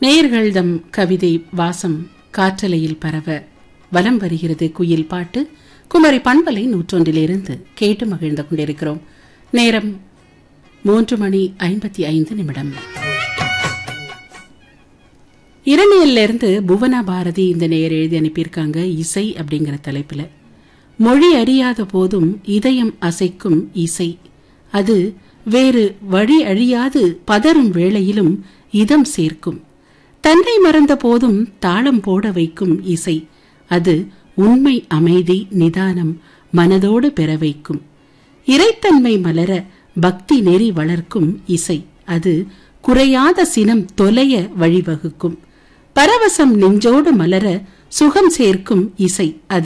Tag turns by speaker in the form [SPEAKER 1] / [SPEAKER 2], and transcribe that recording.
[SPEAKER 1] நேயர்கள்தம் கவிதை வாசம் காற்றலையில் பரவ வலம் வருகிறது குயில் பாட்டு குமரி பண்பலை நூற்றொன்றிலிருந்து கேட்டு மகிழ்ந்து கொண்டிருக்கிறோம் நேரம் மூன்று மணி ஐம்பத்தி ஐந்து நிமிடம் இரணியல்ல இருந்து புவனா பாரதி இந்த நேயர் எழுதி அனுப்பியிருக்காங்க இசை அப்படிங்கிற தலைப்புல மொழி அறியாத போதும் இதயம் அசைக்கும் இசை அது வேறு வழி அழியாது பதறும் வேளையிலும் இதம் சேர்க்கும் தன்னை மறந்த போதும் தாளம் போட வைக்கும் இசை அது உண்மை அமைதி நிதானம் மனதோடு பெற வைக்கும் இறைத்தன்மை மலர பக்தி நெறி வளர்க்கும் இசை அது குறையாத சினம் தொலைய வழிவகுக்கும் பரவசம் நெஞ்சோடு மலர சுகம் சேர்க்கும் இசை அது